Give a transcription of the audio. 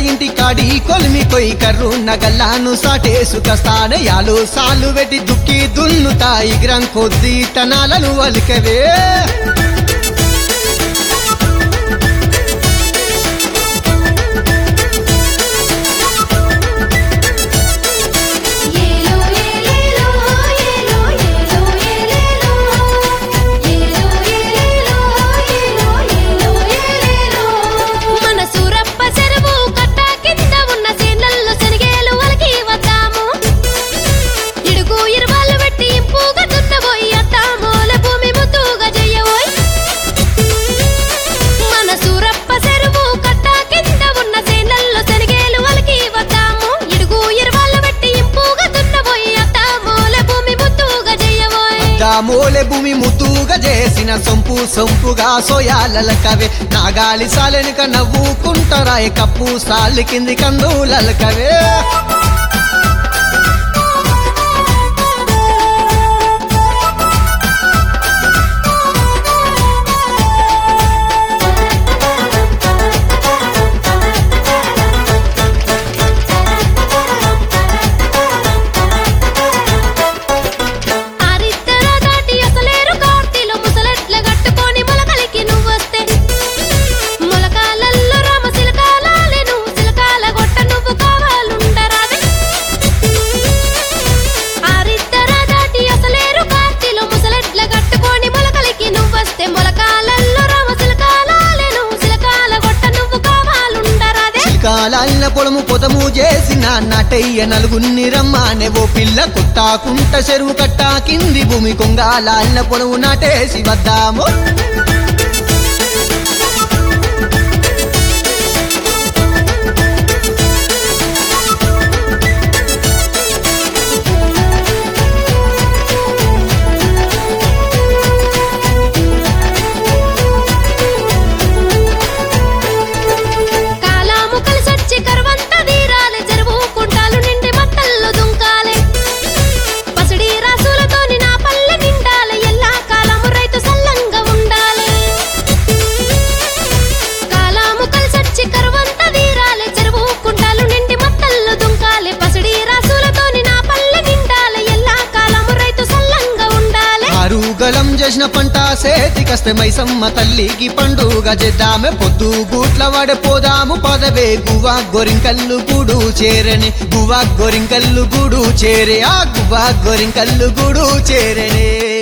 ఇంటి కాడి కొలిమి కొయి కర్రు నగల్లాను సాటేసు కస్తానయాలు సాలు వెట్టి దుక్కి దున్నుతాయి గ్రం కొద్ది తనాలను వలికవే ఏలో ఏలేలో ఏలో ఏలో ఏలేలో ఏలో ఏలేలో ఏలో ఏలో ఏలేలో మన సూరప్ప చెరువు కట్ట కింద ఉన్న సీనల్లో శనిగేలు వలకి వద్దాము ఇడుగు ఇరువాళ్ళు పెట్టి ఇంపుగా దున్నబోయి అత్తామూల భూమి ముద్దుగా చెయ్యబోయ్ మన సూరప్ప చెరువు కట్ట కింద ఉన్న సేనల్లో శనిగేలు వలకి వద్దాము ఇడుగు ఇరువాళ్ళు పెట్టి ఇంపుగా దున్నబోయి అత్తామూల భూమి ముద్దుగా చెయ్యబోయ్ దామోలే భూమి ముద్దుగా చేసిన సొంపు సొంపుగా సోయాలకవే నాగాలి సాలెనుక నవ్వుకుంటారాయ కప్పు సాలి కింది కందులకవే ఆరిద్దర దాటి అసలేరు కార్తీలో ముసలెట్ల కట్టుకొని మొలకలికి నువ్వొస్తే మొలకాలల్లో రామ సిలకాలాలెను సిలకాల గొట్ట నువ్వు కావాలుండరాదే ఆరిద్దర దాటి అసలేరు కార్తీలో ముసలెట్ల కట్టుకొని మొలకలికి నువ్వొస్తే మొలకాలల్లో రామ సిలకాలాలెను సిలకాల గొట్ట నువ్వు కావాలుండరాదే కాలాలిన పొలము పొదము చేసిన నటయ్య నలుగున్ని రమ్మానే ఓ పిల్ల కొట్టాకుంట చెరువు కట్టా కింది భూమి కొంగాలాలిన పొలము నాటేసి వద్దాము కాలాము కలిసొచ్చి కరువంత తీరాలే చెరువు కుంటాలు నిండి మత్తల్లో దుంకాలే పసిడి రాసులతోని నా పల్లె నిండాలే ఎల్లా కాలము రైతు సల్లంగా ఉండాలే కాలాము కలిసొచ్చి కరువంత తీరాలే చెరువు కుంటాలు నిండి మత్తల్లో దుంకాలే పసిడి రాసులతోని నా పల్లె నిండాలే ఎల్లా కాలము రైతు సల్లంగా ఉండాలే అరుగలం చేసిన పంట సేతికస్తే మైసమ్మ తల్లికి పండుగ చేద్దామే పొద్దు గూట్ల వాడే పోదాము పదవే గువ్వ గొరింకల్లు గూడు చేరని గువ్వ గొరింకల్లు గూడు చేరే ఆ గువ్వ గొరింకల్లు గూడు చేరనే